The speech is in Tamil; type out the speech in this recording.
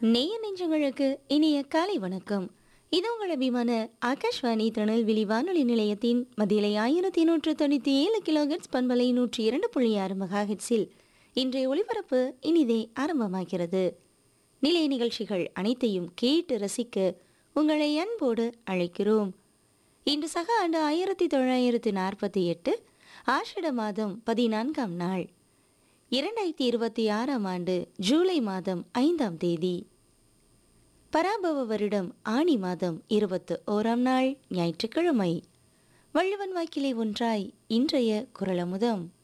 நேய நெஞ்சங்களுக்கு இனிய காலை வணக்கம் இது உங்கள் அபிமான ஆகாஷ்வாணி திருநெல்வேலி வானொலி நிலையத்தின் மதியலை ஆயிரத்தி நூற்று தொண்ணூற்றி ஏழு கிலோஹெட்ஸ் பண்பலை நூற்றி இரண்டு புள்ளி ஆறு மெகாஹெட்ஸில் இன்றைய ஒளிபரப்பு இனிதே ஆரம்பமாகிறது நிலைய நிகழ்ச்சிகள் அனைத்தையும் கேட்டு ரசிக்க உங்களை அன்போடு அழைக்கிறோம் இன்று சக ஆண்டு ஆயிரத்தி தொள்ளாயிரத்தி நாற்பத்தி எட்டு ஆஷிட மாதம் பதினான்காம் நாள் இரண்டாயிரத்தி இருபத்தி ஆறாம் ஆண்டு ஜூலை மாதம் ஐந்தாம் தேதி பராபவ வருடம் ஆணி மாதம் இருபத்து ஓராம் நாள் ஞாயிற்றுக்கிழமை வள்ளுவன் வாக்கிலே ஒன்றாய் இன்றைய குரலமுதம்